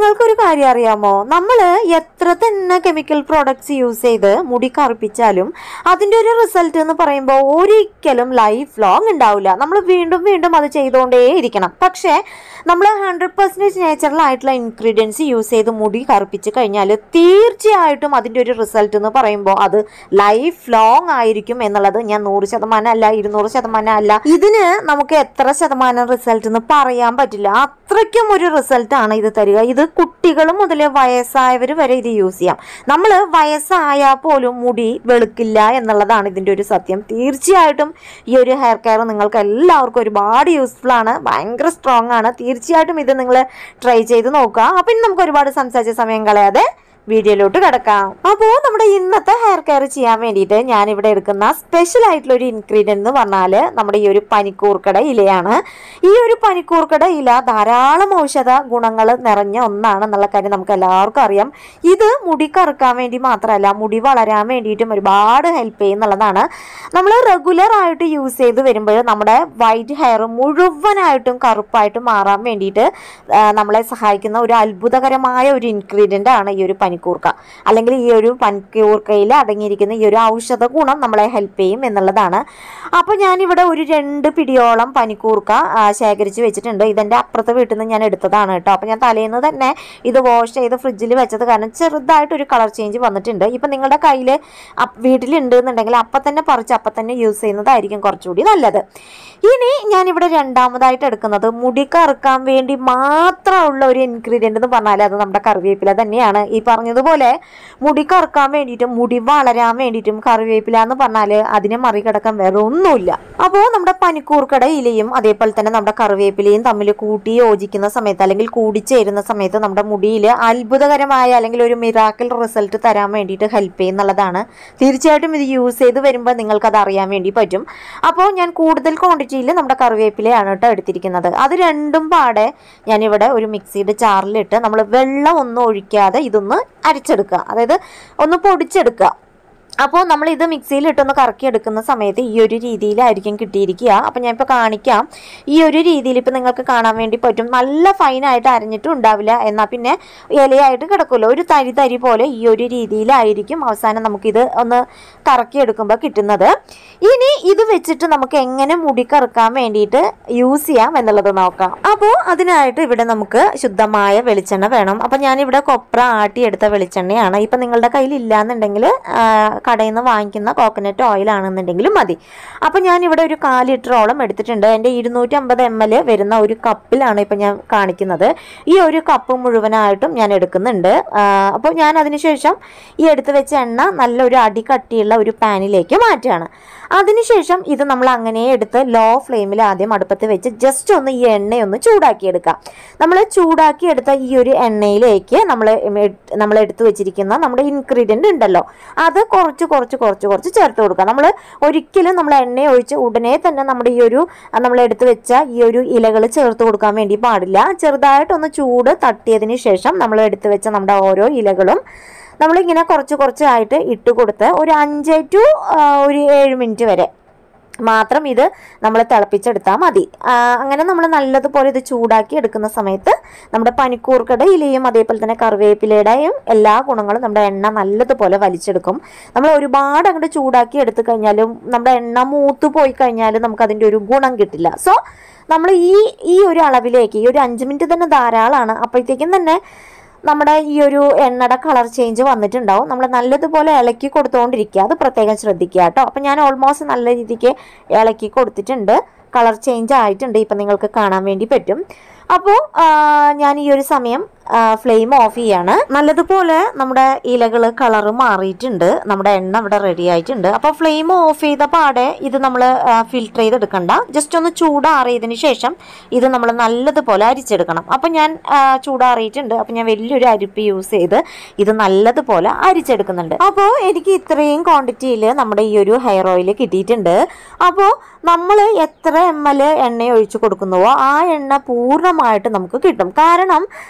നിങ്ങൾക്കൊരു കാര്യം അറിയാമോ നമ്മൾ എത്ര തന്നെ കെമിക്കൽ പ്രോഡക്ട്സ് യൂസ് ചെയ്ത് മുടി കറുപ്പിച്ചാലും അതിൻ്റെ ഒരു റിസൾട്ട് എന്ന് പറയുമ്പോൾ ഒരിക്കലും ലൈഫ് ലോങ് ഉണ്ടാവില്ല നമ്മൾ വീണ്ടും വീണ്ടും അത് ചെയ്തുകൊണ്ടേ ഇരിക്കണം പക്ഷേ നമ്മൾ ഹൺഡ്രഡ് പെർസെൻറ്റേജ് നാച്ചുറൽ ആയിട്ടുള്ള ഇൻഗ്രീഡിയൻസ് യൂസ് ചെയ്ത് മുടി കറുപ്പിച്ച് കഴിഞ്ഞാൽ തീർച്ചയായിട്ടും അതിൻ്റെ ഒരു റിസൾട്ട് എന്ന് പറയുമ്പോൾ അത് ലൈഫ് ലോങ് ആയിരിക്കും എന്നുള്ളത് ഞാൻ നൂറ് ശതമാനം അല്ല ഇരുന്നൂറ് ശതമാനം അല്ല ഇതിന് നമുക്ക് എത്ര ശതമാനം റിസൾട്ട് എന്ന് പറയാൻ പറ്റില്ല അത്രയ്ക്കും ഒരു റിസൾട്ട് ആണ് ഇത് തരിക ഇത് കുട്ടികൾ മുതൽ വയസ്സായവർ വരെ ഇത് യൂസ് ചെയ്യാം നമ്മൾ വയസ്സായാൽ പോലും മുടി വെളുക്കില്ല എന്നുള്ളതാണ് ഇതിൻ്റെ ഒരു സത്യം തീർച്ചയായിട്ടും ഈ ഒരു ഹെയർ കെയർ നിങ്ങൾക്ക് എല്ലാവർക്കും ഒരുപാട് യൂസ്ഫുൾ ആണ് ഭയങ്കര സ്ട്രോങ് ആണ് തീർച്ചയായിട്ടും ഇത് നിങ്ങൾ ട്രൈ ചെയ്ത് നോക്കുക അപ്പം ഇനി നമുക്ക് ഒരുപാട് സംസാരിച്ച സമയം കളയാതെ വീഡിയോയിലോട്ട് കിടക്കാം അപ്പോൾ നമ്മുടെ ഇന്നത്തെ ഹെയർ കെയർ ചെയ്യാൻ വേണ്ടിയിട്ട് ഞാൻ ഇവിടെ എടുക്കുന്ന സ്പെഷ്യൽ ആയിട്ടുള്ള ഒരു ഇൻഗ്രീഡിയൻ്റ് എന്ന് പറഞ്ഞാൽ നമ്മുടെ ഈ ഒരു പനിക്കൂർക്കട ഇലയാണ് ഈ ഒരു പനിക്കൂർക്കട ഇല ധാരാളം ഔഷധ ഗുണങ്ങൾ നിറഞ്ഞ ഒന്നാണെന്നുള്ള കാര്യം നമുക്ക് എല്ലാവർക്കും അറിയാം ഇത് മുടി കറുക്കാൻ വേണ്ടി മാത്രമല്ല മുടി വളരാൻ വേണ്ടിയിട്ടും ഒരുപാട് ഹെൽപ്പ് ചെയ്യുന്നുള്ളതാണ് നമ്മൾ റെഗുലർ ആയിട്ട് യൂസ് ചെയ്ത് വരുമ്പോൾ നമ്മുടെ വൈറ്റ് ഹെയർ മുഴുവനായിട്ടും കറുപ്പായിട്ട് മാറാൻ വേണ്ടിയിട്ട് ആ, നമ്മളെ സഹായിക്കുന്ന ഒരു അത്ഭുതകരമായ ഒരു ഇൻഗ്രീഡിയൻ്റ് ആണ് ഈ ഒരു പനിക്കൂർക്ക അല്ലെങ്കിൽ ഈ ഒരു പനിക്കൂർക്കയിൽ അടങ്ങിയിരിക്കുന്ന ഈ ഒരു ഔഷധ ഗുണം നമ്മളെ ഹെൽപ്പ് ചെയ്യും എന്നുള്ളതാണ് അപ്പോൾ ഞാനിവിടെ ഒരു രണ്ട് പിടിയോളം പനിക്കൂർക്ക ആ, ശേഖരിച്ച് വെച്ചിട്ടുണ്ട് ഇതെൻ്റെ അപ്പുറത്തെ വീട്ടിൽ നിന്ന് ഞാൻ എടുത്തതാണ് കേട്ടോ അപ്പോൾ ഞാൻ തലേന്ന് തന്നെ ഇത് വാഷ് ചെയ്ത് ഫ്രിഡ്ജിൽ വെച്ചത് കാരണം ചെറുതായിട്ട് ഒരു കളർ ചേഞ്ച് വന്നിട്ടുണ്ട് ഇപ്പം നിങ്ങളുടെ കയ്യിൽ വീട്ടിലുണ്ട് എന്നുണ്ടെങ്കിൽ അപ്പം തന്നെ പറിച്ച് അപ്പം തന്നെ യൂസ് ചെയ്യുന്നതായിരിക്കും കുറച്ചുകൂടി നല്ലത് ഇനി ഞാനിവിടെ രണ്ടാമതായിട്ട് എടുക്കുന്നത് മുടി കറുക്കാൻ വേണ്ടി മാത്രമുള്ള ഒരു ഇൻഗ്രീഡിയൻ്റ് എന്ന് പറഞ്ഞാൽ അത് നമ്മുടെ കറിവേപ്പില തന്നെയാണ് ഈ പറഞ്ഞതുപോലെ മുടി കറുക്കാൻ വേണ്ടിയിട്ടും മുടി വളരാൻ വേണ്ടിയിട്ടും കറിവേപ്പില എന്ന് പറഞ്ഞാൽ അതിനെ മറികടക്കാൻ വേറെ ഒന്നുമില്ല അപ്പോൾ നമ്മുടെ പനിക്കൂർക്കട ഇലയും അതേപോലെ തന്നെ നമ്മുടെ കറിവേപ്പിലയും തമ്മിൽ കൂട്ടി യോജിക്കുന്ന സമയത്ത് അല്ലെങ്കിൽ കൂടിച്ചേരുന്ന സമയത്ത് നമ്മുടെ മുടിയിൽ അത്ഭുതകരമായ അല്ലെങ്കിൽ ഒരു മിറാക്കൽ റിസൾട്ട് തരാൻ വേണ്ടിയിട്ട് ഹെൽപ്പ് ചെയ്യുന്നുള്ളതാണ് തീർച്ചയായിട്ടും ഇത് യൂസ് ചെയ്ത് വരുമ്പോൾ നിങ്ങൾക്കത് അറിയാൻ വേണ്ടി പറ്റും അപ്പോൾ ഞാൻ കൂടുതൽ ക്വാണ്ടിറ്റിയിൽ നമ്മുടെ കറിവേപ്പിലയാണ് കേട്ടോ എടുത്തിരിക്കുന്നത് അത് രണ്ടും പാടെ ഞാനിവിടെ ഒരു മിക്സിയുടെ ചാറിലിട്ട് നമ്മൾ വെള്ളം ഒന്നും ഒഴിക്കാതെ ഇതൊന്ന് അരച്ചെടുക്കുക അതായത് ഒന്ന് പൊടിച്ചെടുക്കുക അപ്പോൾ നമ്മൾ ഇത് മിക്സിയിൽ ഇട്ടൊന്ന് കറക്കി എടുക്കുന്ന സമയത്ത് ഈ ഒരു രീതിയിലായിരിക്കും കിട്ടിയിരിക്കുക അപ്പോൾ ഞാൻ ഇപ്പോൾ കാണിക്കാം ഈ ഒരു രീതിയിൽ ഇപ്പോൾ നിങ്ങൾക്ക് കാണാൻ വേണ്ടി പറ്റും നല്ല ഫൈനായിട്ട് അരഞ്ഞിട്ടും ഉണ്ടാവില്ല എന്നാൽ പിന്നെ ഇലയായിട്ട് കിടക്കുമല്ലോ ഒരു തരി തരി പോലെ ഈ ഒരു രീതിയിലായിരിക്കും അവസാനം നമുക്കിത് ഒന്ന് കറക്കി എടുക്കുമ്പോൾ കിട്ടുന്നത് ഇനി ഇത് വെച്ചിട്ട് നമുക്ക് എങ്ങനെ മുടി കറക്കാൻ വേണ്ടിയിട്ട് യൂസ് ചെയ്യാം എന്നുള്ളത് നോക്കാം അപ്പോൾ അതിനായിട്ട് ഇവിടെ നമുക്ക് ശുദ്ധമായ വെളിച്ചെണ്ണ വേണം അപ്പോൾ ഞാനിവിടെ കൊപ്ര ആട്ടിയെടുത്ത വെളിച്ചെണ്ണയാണ് ഇപ്പം നിങ്ങളുടെ കയ്യിൽ ഇല്ലാന്നുണ്ടെങ്കിൽ കടയിൽ നിന്ന് വാങ്ങിക്കുന്ന കോക്കനട്ട് ഓയിൽ ആണെന്നുണ്ടെങ്കിലും മതി അപ്പോൾ ഞാൻ ഇവിടെ ഒരു കാൽ ലിറ്ററോളം എടുത്തിട്ടുണ്ട് എൻ്റെ ഇരുന്നൂറ്റി അമ്പത് എം എൽ വരുന്ന ഒരു കപ്പിലാണ് ഇപ്പം ഞാൻ കാണിക്കുന്നത് ഈ ഒരു കപ്പ് മുഴുവനായിട്ടും ഞാൻ എടുക്കുന്നുണ്ട് അപ്പോൾ ഞാൻ അതിനുശേഷം ഈ എടുത്ത് വെച്ച എണ്ണ നല്ലൊരു അടി കട്ടിയുള്ള ഒരു പാനിലേക്ക് മാറ്റുകയാണ് അതിനുശേഷം ഇത് നമ്മൾ അങ്ങനെ എടുത്ത് ലോ ഫ്ലെയിമിൽ ആദ്യം അടുപ്പത്ത് വെച്ച് ജസ്റ്റ് ഒന്ന് ഈ എണ്ണയൊന്ന് ചൂടാക്കിയെടുക്കാം നമ്മൾ ചൂടാക്കിയെടുത്ത ഈ ഒരു എണ്ണയിലേക്ക് നമ്മൾ നമ്മൾ എടുത്തു വെച്ചിരിക്കുന്ന നമ്മുടെ ഇൻഗ്രീഡിയൻ്റ് ഉണ്ടല്ലോ അത് കുറച്ച് കുറച്ച് കുറച്ച് കുറച്ച് ചേർത്ത് കൊടുക്കുക നമ്മൾ ഒരിക്കലും നമ്മൾ എണ്ണ ഒഴിച്ച് ഉടനെ തന്നെ നമ്മുടെ ഈ ഒരു നമ്മൾ എടുത്തു വെച്ച ഈ ഒരു ഇലകൾ ചേർത്ത് കൊടുക്കാൻ വേണ്ടി പാടില്ല ചെറുതായിട്ടൊന്ന് ചൂട് തട്ടിയതിന് ശേഷം നമ്മൾ എടുത്തു വെച്ച നമ്മുടെ ഓരോ ഇലകളും നമ്മളിങ്ങനെ കുറച്ച് കുറച്ചായിട്ട് ഇട്ട് കൊടുത്ത് ഒരു അഞ്ച് ടു ഒരു ഏഴ് മിനിറ്റ് വരെ മാത്രം ഇത് നമ്മൾ തിളപ്പിച്ചെടുത്താൽ മതി ആ, അങ്ങനെ നമ്മൾ നല്ലതുപോലെ ഇത് ചൂടാക്കി എടുക്കുന്ന സമയത്ത് നമ്മുടെ പനിക്കൂർക്കയുടെ ഇലയും അതേപോലെ തന്നെ കറിവേപ്പിലയുടെയും എല്ലാ ഗുണങ്ങളും നമ്മുടെ എണ്ണ നല്ലതുപോലെ വലിച്ചെടുക്കും നമ്മൾ ഒരുപാട് അങ്ങോട്ട് ചൂടാക്കി എടുത്തു കഴിഞ്ഞാലും നമ്മുടെ എണ്ണ മൂത്ത് പോയി കഴിഞ്ഞാലും നമുക്ക് അതിൻ്റെ ഒരു ഗുണം കിട്ടില്ല സോ നമ്മൾ ഈ ഈ ഒരു അളവിലേക്ക് ഈ ഒരു അഞ്ച് മിനിറ്റ് തന്നെ ധാരാളമാണ് അപ്പോഴത്തേക്കും തന്നെ നമ്മുടെ ഈ ഒരു എണ്ണയുടെ കളർ ചേഞ്ച് വന്നിട്ടുണ്ടാവും നമ്മൾ നല്ലതുപോലെ ഇളക്കി കൊടുത്തുകൊണ്ടിരിക്കുക അത് പ്രത്യേകം ശ്രദ്ധിക്കുക കേട്ടോ അപ്പം ഞാൻ ഓൾമോസ്റ്റ് നല്ല രീതിക്ക് ഇളക്കി കൊടുത്തിട്ടുണ്ട് കളർ ചേഞ്ച് ആയിട്ടുണ്ട് ഇപ്പം നിങ്ങൾക്ക് കാണാൻ വേണ്ടി പറ്റും അപ്പോൾ ഞാൻ ഈ ഒരു സമയം ഫ്ലെയിം ഓഫ് ചെയ്യാണ് നല്ലതുപോലെ നമ്മുടെ ഇലകൾ കളറ് മാറിയിട്ടുണ്ട് നമ്മുടെ എണ്ണ ഇവിടെ റെഡി ആയിട്ടുണ്ട് അപ്പോൾ ഫ്ലെയിം ഓഫ് ചെയ്ത പാടെ ഇത് നമ്മൾ ഫിൽട്ടർ ചെയ്തെടുക്കണ്ട ജസ്റ്റ് ഒന്ന് ചൂടാറിയതിന് ശേഷം ഇത് നമ്മൾ നല്ലതുപോലെ അരിച്ചെടുക്കണം അപ്പോൾ ഞാൻ ആ, ചൂടാറിയിട്ടുണ്ട് അപ്പോൾ ഞാൻ വലിയൊരു അരിപ്പ് യൂസ് ചെയ്ത് ഇത് നല്ലതുപോലെ അരിച്ചെടുക്കുന്നുണ്ട് അപ്പോൾ എനിക്ക് ഇത്രയും ക്വാണ്ടിറ്റിയിൽ നമ്മുടെ ഈ ഒരു ഹെയർ ഓയിൽ കിട്ടിയിട്ടുണ്ട് അപ്പോൾ നമ്മൾ എത്ര എം എൽ എണ്ണ ഒഴിച്ച് കൊടുക്കുന്നുവോ ആ എണ്ണ പൂർണ്ണമായിട്ട് നമുക്ക് കിട്ടും കാരണം നമ്മുടെ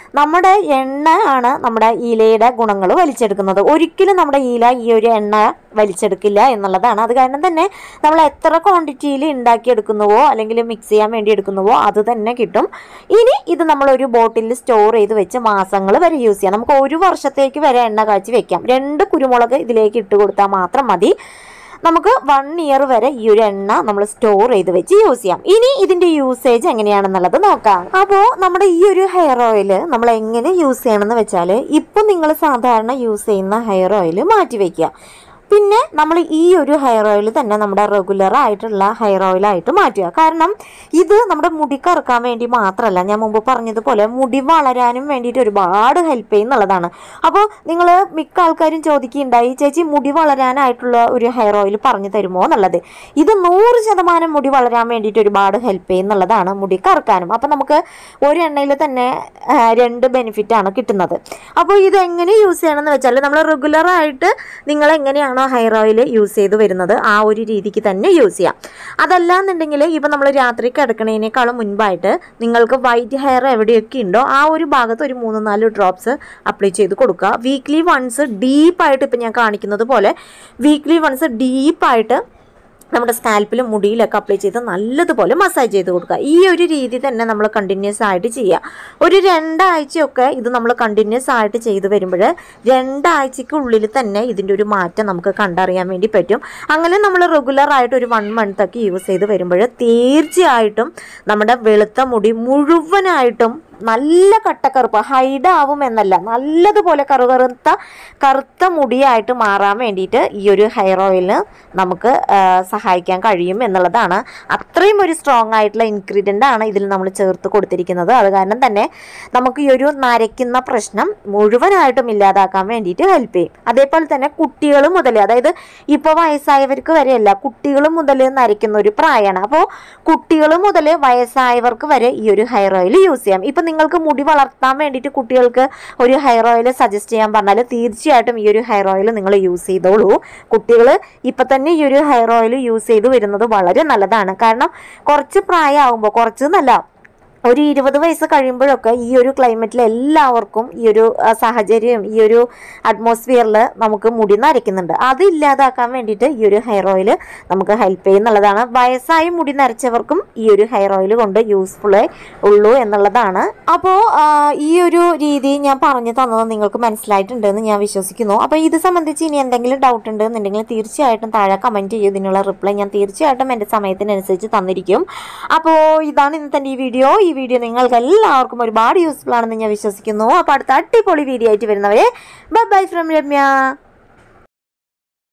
നമ്മുടെ എണ്ണ ആണ് നമ്മുടെ ഇലയുടെ ഗുണങ്ങൾ വലിച്ചെടുക്കുന്നത് ഒരിക്കലും നമ്മുടെ ഇല ഈ ഒരു എണ്ണ വലിച്ചെടുക്കില്ല എന്നുള്ളതാണ് അത് കാരണം തന്നെ നമ്മൾ എത്ര ക്വാണ്ടിറ്റിയിൽ ഉണ്ടാക്കിയെടുക്കുന്നുവോ അല്ലെങ്കിൽ മിക്സ് ചെയ്യാൻ വേണ്ടി എടുക്കുന്നുവോ അത് തന്നെ കിട്ടും ഇനി ഇത് നമ്മൾ ഒരു ബോട്ടിലിൽ സ്റ്റോർ ചെയ്ത് വെച്ച് മാസങ്ങൾ വരെ യൂസ് ചെയ്യാം നമുക്ക് ഒരു വർഷത്തേക്ക് വരെ എണ്ണ കാച്ചി വെക്കാം രണ്ട് കുരുമുളക് ഇതിലേക്ക് ഇട്ട് കൊടുത്താൽ മാത്രം മതി നമുക്ക് വൺ ഇയർ വരെ ഈ ഒരു എണ്ണ നമ്മൾ സ്റ്റോർ ചെയ്ത് വെച്ച് യൂസ് ചെയ്യാം ഇനി ഇതിന്റെ യൂസേജ് എങ്ങനെയാണെന്നുള്ളത് നോക്കാം അപ്പോൾ നമ്മുടെ ഈ ഒരു ഹെയർ ഓയിൽ നമ്മൾ എങ്ങനെ യൂസ് ചെയ്യണമെന്ന് വെച്ചാൽ ഇപ്പം നിങ്ങൾ സാധാരണ യൂസ് ചെയ്യുന്ന ഹെയർ ഓയിൽ മാറ്റി വെക്കുക പിന്നെ നമ്മൾ ഈ ഒരു ഹെയർ ഓയിൽ തന്നെ നമ്മുടെ റെഗുലർ ആയിട്ടുള്ള ഹെയർ ഓയിലായിട്ട് മാറ്റുക കാരണം ഇത് നമ്മുടെ മുടി കറക്കാൻ വേണ്ടി മാത്രമല്ല ഞാൻ മുമ്പ് പറഞ്ഞതുപോലെ മുടി വളരാനും വേണ്ടിയിട്ട് ഒരുപാട് ഹെൽപ്പ് ചെയ്യുന്നുള്ളതാണ് അപ്പോൾ നിങ്ങൾ മിക്ക ആൾക്കാരും ചോദിക്കുകയുണ്ടായി ചേച്ചി മുടി വളരാനായിട്ടുള്ള ഒരു ഹെയർ ഓയിൽ പറഞ്ഞു തരുമോ എന്നുള്ളത് ഇത് നൂറ് ശതമാനം മുടി വളരാൻ വേണ്ടിയിട്ട് ഒരുപാട് ഹെൽപ്പ് ചെയ്യുന്നുള്ളതാണ് മുടി കറക്കാനും അപ്പോൾ നമുക്ക് ഒരു എണ്ണയിൽ തന്നെ ആ, രണ്ട് ബെനിഫിറ്റാണ് കിട്ടുന്നത് അപ്പോൾ ഇത് എങ്ങനെ യൂസ് ചെയ്യണമെന്ന് വെച്ചാൽ നമ്മൾ റെഗുലർ ആയിട്ട് നിങ്ങൾ എങ്ങനെയാണോ ഹെയർ ഓയിൽ യൂസ് ചെയ്ത് വരുന്നത് ആ ഒരു രീതിക്ക് തന്നെ യൂസ് ചെയ്യാം അതല്ലാന്നുണ്ടെങ്കിൽ ഇപ്പം നമ്മൾ രാത്രി കിടക്കണതിനേക്കാളും മുൻപായിട്ട് നിങ്ങൾക്ക് വൈറ്റ് ഹെയർ എവിടെയൊക്കെ ഉണ്ടോ ആ ഒരു ഭാഗത്ത് ഒരു മൂന്ന് നാല് ഡ്രോപ്സ് അപ്ലൈ ചെയ്ത് കൊടുക്കുക വീക്ക്ലി വൺസ് ഡീപ്പായിട്ട് ഇപ്പം ഞാൻ കാണിക്കുന്നത് പോലെ വീക്ക്ലി വൺസ് ഡീപ്പായിട്ട് നമ്മുടെ സ്കാൽപ്പിലും മുടിയിലൊക്കെ അപ്ലൈ ചെയ്ത് നല്ലതുപോലെ മസാജ് ചെയ്ത് കൊടുക്കുക ഈ ഒരു രീതി തന്നെ നമ്മൾ കണ്ടിന്യൂസ് ആയിട്ട് ചെയ്യുക ഒരു രണ്ടാഴ്ചയൊക്കെ ഇത് നമ്മൾ കണ്ടിന്യൂസ് ആയിട്ട് ചെയ്ത് വരുമ്പോൾ രണ്ടാഴ്ചക്കുള്ളിൽ തന്നെ ഇതിൻ്റെ ഒരു മാറ്റം നമുക്ക് കണ്ടറിയാൻ വേണ്ടി പറ്റും അങ്ങനെ നമ്മൾ റെഗുലർ ആയിട്ട് ഒരു വൺ മന്ത് ഒക്കെ യൂസ് ചെയ്ത് വരുമ്പോൾ തീർച്ചയായിട്ടും നമ്മുടെ വെളുത്ത മുടി മുഴുവനായിട്ടും നല്ല കട്ടക്കറുപ്പ് ഹൈഡ് ആവും എന്നല്ല നല്ലതുപോലെ കറുകറുത്ത കറുത്ത മുടിയായിട്ട് മാറാൻ വേണ്ടിയിട്ട് ഈ ഒരു ഹെയർ ഓയിലിന് നമുക്ക് ആ, സഹായിക്കാൻ കഴിയും എന്നുള്ളതാണ് അത്രയും ഒരു സ്ട്രോങ് ആയിട്ടുള്ള ഇൻഗ്രീഡിയൻ്റ് ആണ് ഇതിൽ നമ്മൾ ചേർത്ത് കൊടുത്തിരിക്കുന്നത് അത് കാരണം തന്നെ നമുക്ക് ഈ ഒരു നരയ്ക്കുന്ന പ്രശ്നം മുഴുവനായിട്ടും ഇല്ലാതാക്കാൻ വേണ്ടിയിട്ട് ഹെൽപ്പ് ചെയ്യും അതേപോലെ തന്നെ കുട്ടികൾ മുതൽ അതായത് ഇപ്പോൾ വയസ്സായവർക്ക് വരെയല്ല കുട്ടികൾ മുതൽ നരയ്ക്കുന്ന ഒരു പ്രായമാണ് അപ്പോൾ കുട്ടികൾ മുതൽ വയസ്സായവർക്ക് വരെ ഈ ഒരു ഹെയർ ഓയിൽ യൂസ് ചെയ്യാം ഇപ്പം നിങ്ങൾക്ക് മുടി വളർത്താൻ വേണ്ടിയിട്ട് കുട്ടികൾക്ക് ഒരു ഹെയർ ഓയിൽ സജസ്റ്റ് ചെയ്യാൻ പറഞ്ഞാൽ തീർച്ചയായിട്ടും ഈ ഒരു ഹെയർ ഓയിൽ നിങ്ങൾ യൂസ് ചെയ്തോളൂ കുട്ടികൾ ഇപ്പം തന്നെ ഈ ഒരു ഹെയർ ഓയിൽ യൂസ് ചെയ്ത് വരുന്നത് വളരെ നല്ലതാണ് കാരണം കുറച്ച് പ്രായമാകുമ്പോൾ കുറച്ച് നല്ല ഒരു ഇരുപത് വയസ്സ് കഴിയുമ്പോഴൊക്കെ ഈ ഒരു ക്ലൈമറ്റിൽ എല്ലാവർക്കും ഈ ഒരു ആ, സാഹചര്യം ഈ ഒരു അറ്റ്മോസ്ഫിയറിൽ നമുക്ക് മുടി നരയ്ക്കുന്നുണ്ട് അത് ഇല്ലാതാക്കാൻ വേണ്ടിയിട്ട് ഈ ഒരു ഹെയർ ഓയിൽ നമുക്ക് ഹെൽപ്പ് ചെയ്യുന്നുള്ളതാണ് വയസ്സായി മുടി നരച്ചവർക്കും ഈ ഒരു ഹെയർ ഓയിൽ കൊണ്ട് യൂസ്ഫുൾ ഉള്ളൂ എന്നുള്ളതാണ് അപ്പോൾ ഈ ഒരു രീതി ഞാൻ പറഞ്ഞു തന്നത് നിങ്ങൾക്ക് മനസ്സിലായിട്ടുണ്ടെന്ന് ഞാൻ വിശ്വസിക്കുന്നു അപ്പോൾ ഇത് സംബന്ധിച്ച് ഇനി എന്തെങ്കിലും ഡൗട്ട് ഉണ്ടെന്നുണ്ടെങ്കിൽ തീർച്ചയായിട്ടും താഴെ കമൻറ്റ് ചെയ്യും ഇതിനുള്ള റിപ്ലൈ ഞാൻ തീർച്ചയായിട്ടും എൻ്റെ സമയത്തിനനുസരിച്ച് തന്നിരിക്കും അപ്പോൾ ഇതാണ് ഇന്നത്തെ എൻ്റെ ഈ വീഡിയോ ഈ വീഡിയോ നിങ്ങൾക്ക് എല്ലാവർക്കും ഒരുപാട് യൂസ്ഫുൾ ആണെന്ന് ഞാൻ വിശ്വസിക്കുന്നു അപ്പോൾ അടുത്ത അടിപൊളി വീഡിയോ ആയിട്ട് വരുന്നവരെ ബൈ ബൈ ഫ്രം രമ്യ